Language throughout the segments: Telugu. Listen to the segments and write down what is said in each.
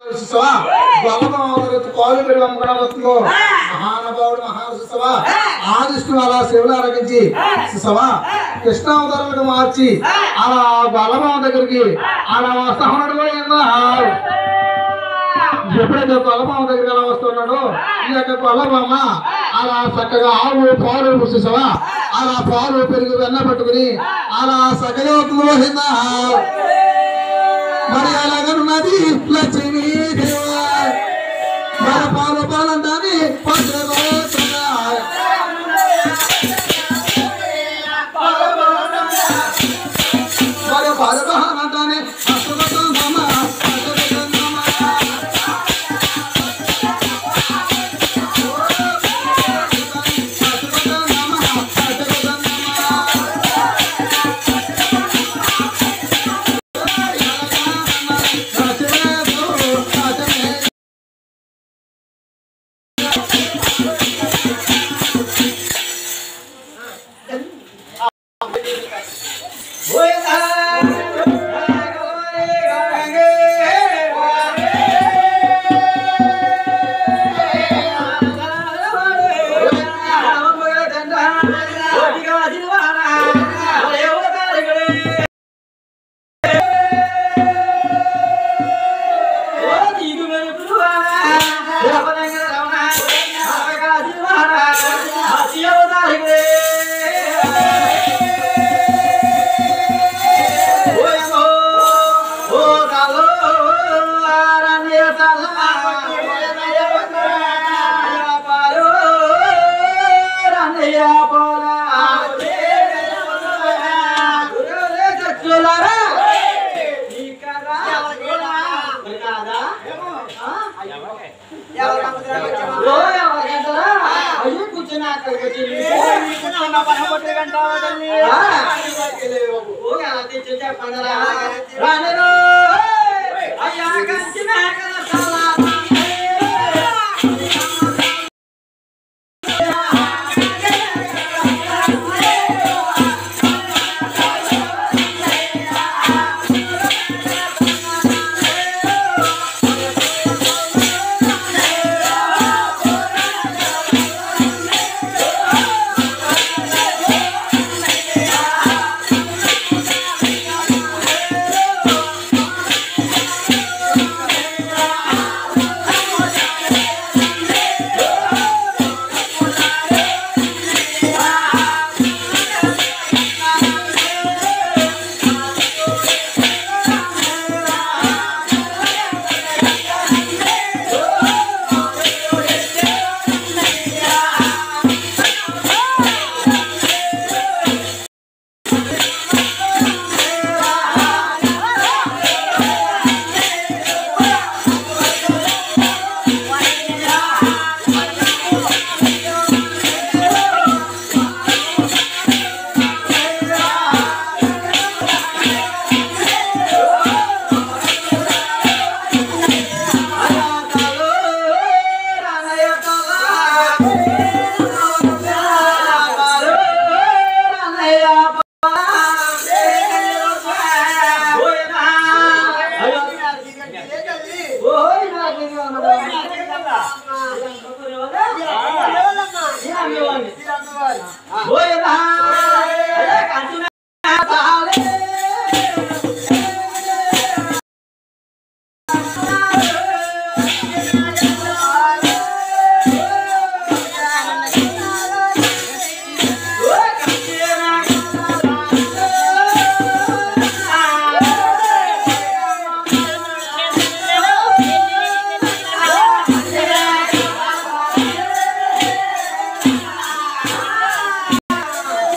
శిశవ గొల్లమావతరత్తు కాలు పెడి అమ్మకడవత్తులో మహానుభావుడు మహాశిశవ ఆదిష్టు అలా శివులు ఆరగించి శిశవ కృష్ణావతారాలకు మార్చి అలా గొల్లమావ దగ్గరికి అలా వస్తా ఉన్నాడు ఏందా ఎప్పుడైతే గొల్లమావ దగ్గరికి అలా వస్తున్నాడు ఈ యొక్క గొల్లమామ అలా చక్కగా ఆవు పాలు శిశవ అలా పాలు పెరుగు వెన్న పట్టుకుని అలా సకలవుతుందో హిందా మరి అలాగనున్నది లక్ష్మీ దేవా మన పాలు పాలంటాని పంచమోత్సవ. మరి పాలు పాలంటాని అష్టమతోన్నమ, అష్టమతోన్నమ. అష్టమతోన్నమ, అష్టమతోన్నమ. ఆ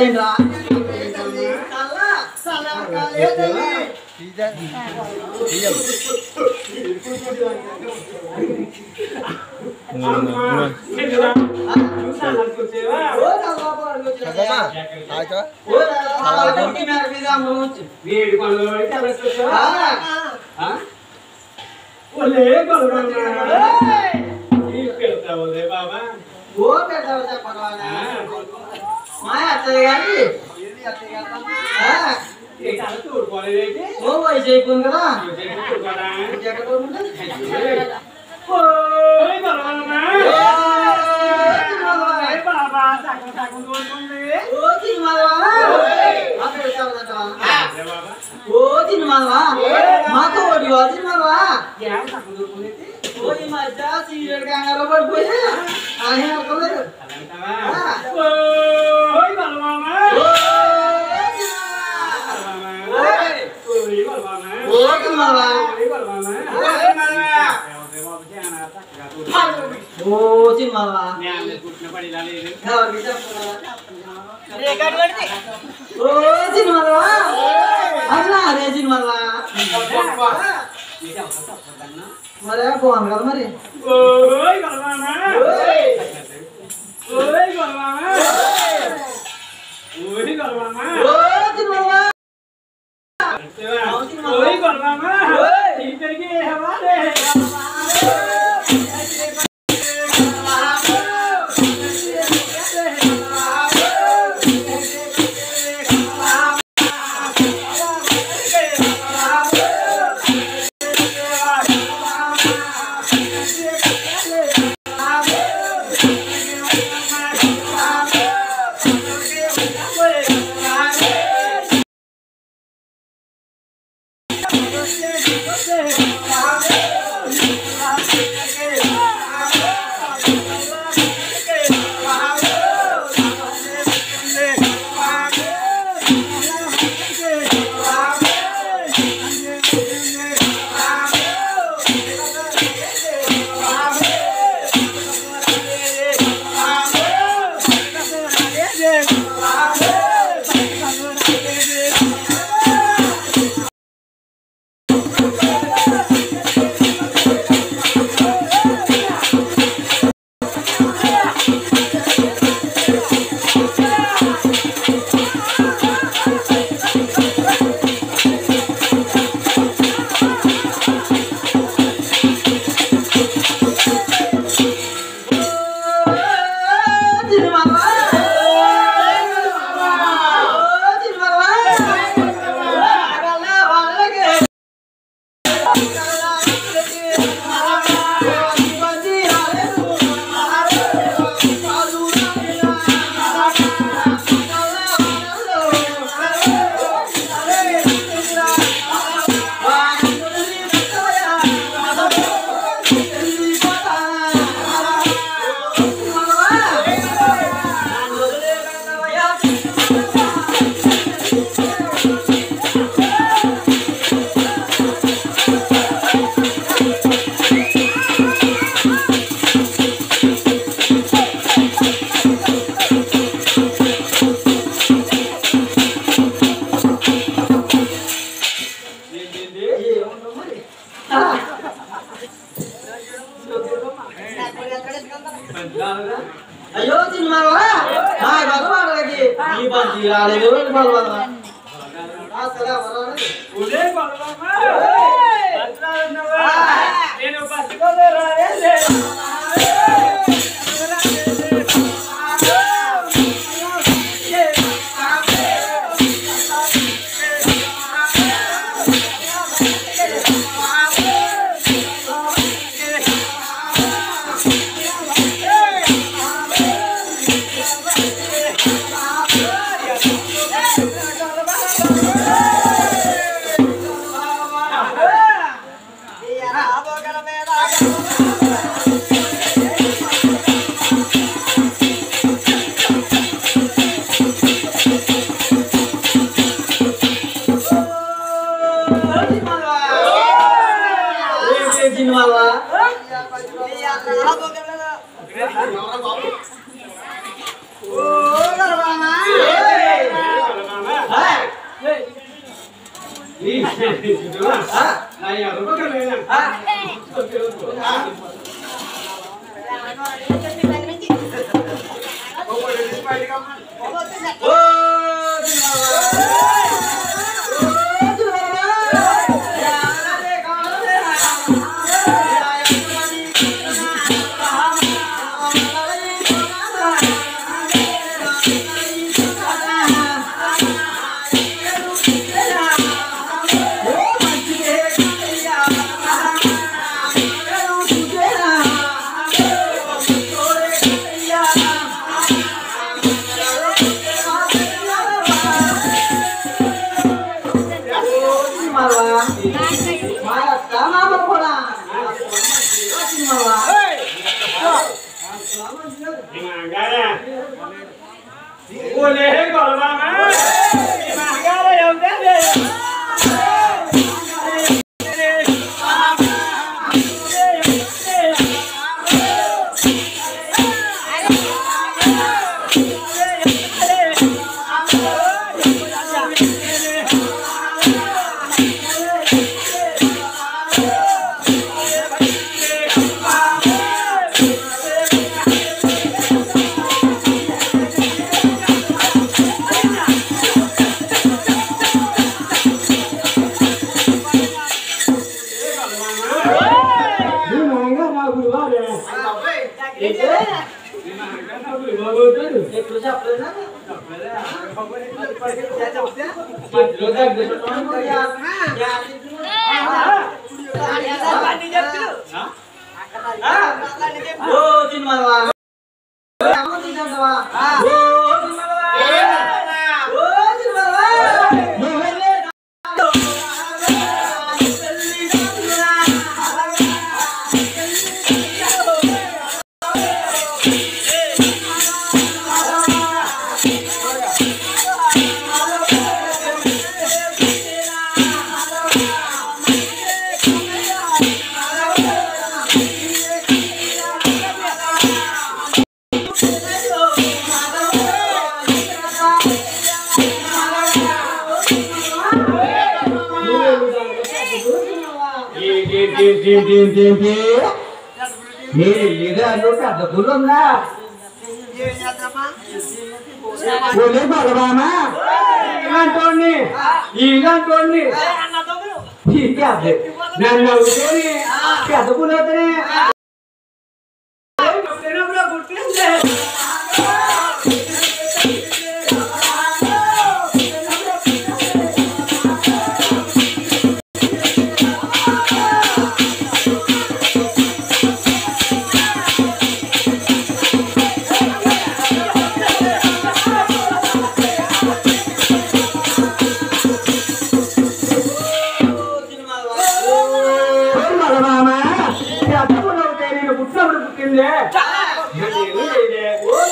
ఏంట్రా చల్ల చల్ల కాలేదండి ఓ చల్లబాబు అడుగుతున్నా ఓ చల్లబాబు ఇంటి మీద మీద అమ్మ వచ్చి వేడి పనులు పడితే అలా చూసావా? ఆ, ఆ? ఒలే కొలగన్నా. ఈ పెడతావు ఒలే బాబా. ఓ పెద్దవాళ్ళు చెప్పడం వల్ల. మా అత్తయ్య గారి ఆ, ఈ కళ చూడుకోలేదేంటి? ఓ వయసు అయిపోయింది కదా నువ్వు చేసి చూడుకోరా? ఎక్కడ ఉంటుంది? ఓయ్ కొలగన్నా. ఓయ్ ఓయ్ బాబా, సగం సగం చూడుకుంది. ఓ తిరుమలవా మా పెడతావులంటవా? ఒలే బాబా, ఓ తిరుమలవా మాతో ఓడివా తిరుమలవా ఏం సగం చూడుకునేది? ఓ ఈ మధ్య సీరియల్ కంగారు పడిపోయి ఆయన అనుకోలేదు అలాంటావా? ఆ. ఓయ్ కొలగన్నా. ఓ కొలగన్నా. ఓయ్. ఓయ్ కొలగన్నా. ఓ తిరుమలవా ఓయ్ కొలగన్నా. ఓ తిరుమలవా ఎవరి బాబు చాలా చక్కగా చూడుకుంది. ఓ తిరుమలవా నేను పుట్టిన పడి ఇలా లేదు. ఎవరికి చెప్పరా? ఓ సినిమాలవా అట్లా అదే సినిమాలవా నీకు ఎవరు చెప్పొద్దన్నా? మరే బాగుంది కదా మరి ఓయ్ కొలగన్నా. ఓయ్. ఓయ్ కొలగన్నా. ఓయ్ కొలగన్నా. ఓ సినిమాలవా ఓయ్ కొలగన్నా. ఓయ్. ఈ పెరిగి హవాలే. అయ్యో సినిమావా మా గొడవలకి ఈ పంచి రాలేదు బలవదరా సరే వరాలి ఒలే కొలగన్నా. భద్రాలున్నావా? నేను బతుకోలే రాలేదే. సినిమావా నా ఎవరు లేనా ఓలే గొలవామా మగాల ఎవడే ఎప్పుడు చెప్పలేదు ఓ తినమలవా ఓ తినమలవా ఓ తినమలవా ఓలే గొలవామా ఇలాంటోడిని ఇలాంటోడిని నన్ను అవుతుంది పెద్ద పులోతని పుట్టింది మరమామా పెద్ద పులోతే నేను పుట్టినప్పుడు పుట్టిందే నేను లేదే.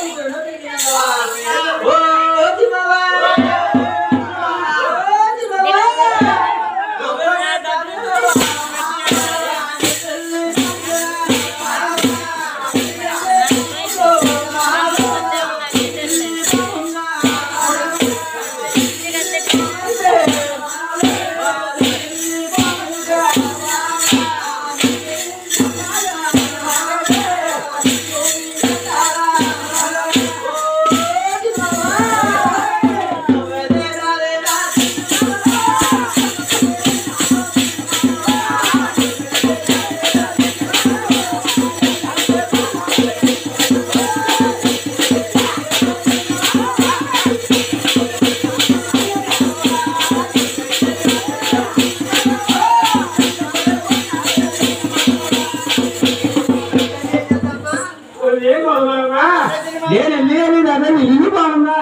ఓలే గొలవామా నేను ఎన్ని నన్ను ఇల్లు బాగుందా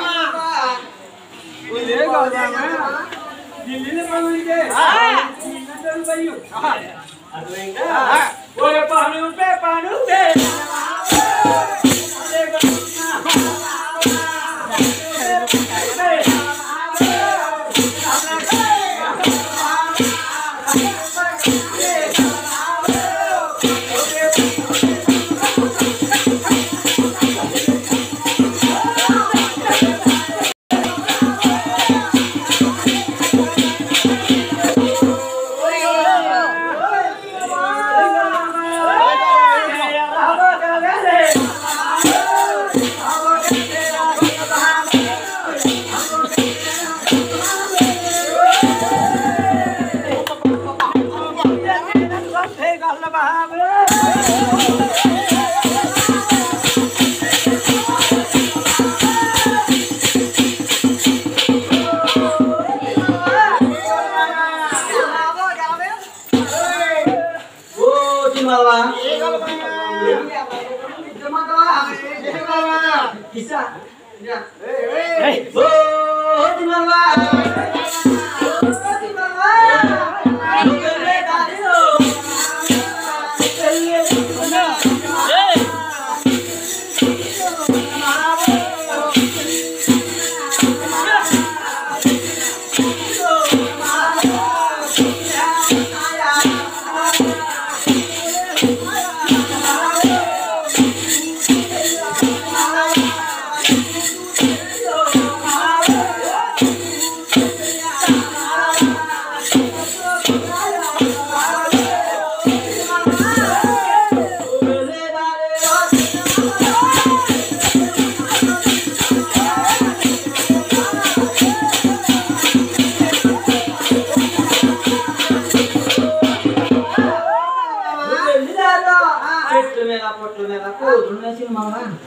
ఓలే గొలవామా ఇల్లు బాగుంది అర్థమైందా ఓలే పాను పే పాను పే కిసా ఓ తిమ్మవ్వ ఓ తిమ్మవ్వ నువ్వెళ్ళే దారిలో చెట్టు మీద పొట్టు మీద కూతురు సినిమా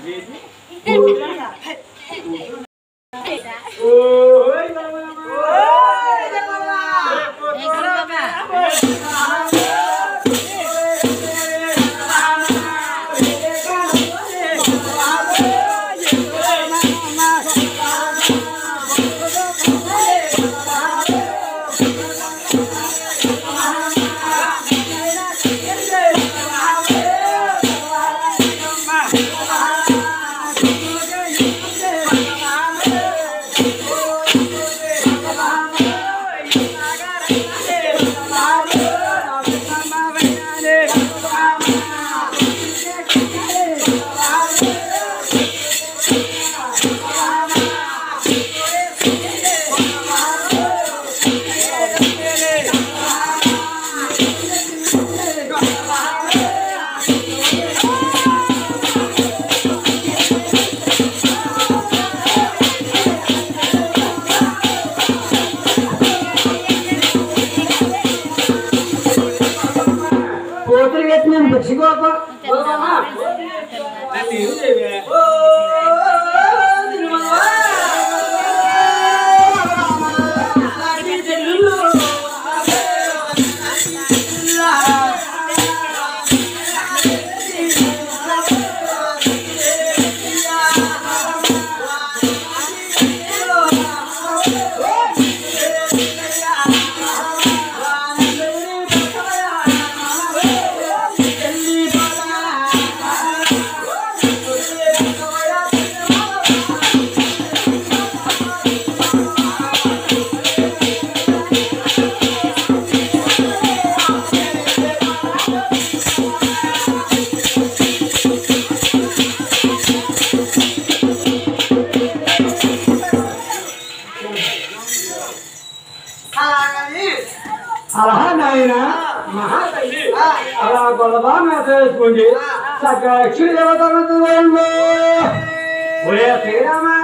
కోతులు ఎత్తి నేను బెచ్చికోక అలా నాయన మహాతల్లి అలా గొడవ మీద వేసుకోండి సకల లక్ష్మీ దేవతలతో ఒరే శ్రీరామ